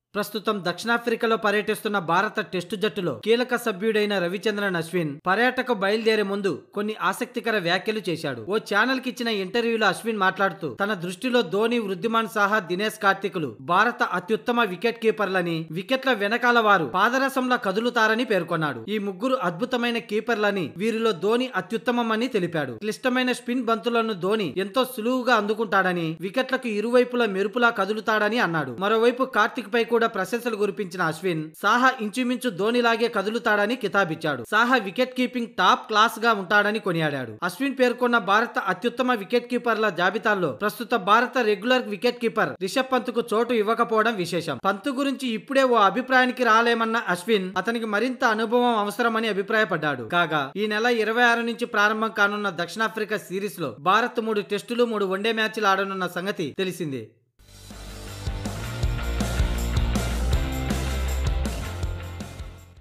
ప్రస్తుతం దక్షిణాఫ్రికాలో పర్యటిస్తున్న భారత టెస్టు జట్టులో కీలక సభ్యుడైన రవిచంద్రన్ అశ్విన్ పర్యాటక బయలుదేరే ముందు కొన్ని ఆసక్తికర వ్యాఖ్యలు చేశాడు ఓ ఛానల్ కి ఇచ్చిన ఇంటర్వ్యూలో అశ్విన్ మాట్లాడుతూ తన దృష్టిలో ధోని వృద్ధిమాన్ సాహా దినేష్ కార్తికులు భారత అత్యుత్తమ వికెట్ కీపర్లని వికెట్ల వెనకాల వారు పాదరసంలా కదులుతారని పేర్కొన్నాడు ఈ ముగ్గురు అద్భుతమైన కీపర్లని వీరిలో ధోని అత్యుత్తమమని తెలిపాడు క్లిష్టమైన స్పిన్ బంతులను ధోని ఎంతో సులువుగా అందుకుంటాడని వికెట్లకు ఇరువైపులా మెరుపులా కదులుతాడని అన్నాడు మరోవైపు కార్తిక్ పై కూడా ప్రశంసలు కురిపించిన అశ్విన్ సాహా ఇంచుమించు ధోనిలాగే కదులుతాడని కితాబిచ్చాడు Saha wicket keeping top class గా ఉంటాడని కొనియాడాడు అశ్విన్ పేర్కొన్న భారత అత్యుత్తమ వికెట్ కీపర్ల జాబితాలో ప్రస్తుత భారత regular wicket keeper Rishabh Pant కు చోటు ఇవ్వకపోవడం విశేషం పంత్ గురించి ఇప్పుడే ఓ అభిప్రాయానికి రాలేమన్న అశ్విన్ అతనికి మరింత అనుభవం అవసరమని అభిప్రాయపడ్డాడు కాగా ఈ నెల ఇరవై ఆరు నుంచి ప్రారంభం కానున్న దక్షిణాఫ్రికా సిరీస్ లో భారత్ మూడు టెస్టులు మూడు వన్డే మ్యాచ్లు ఆడనున్న సంగతి తెలిసిందే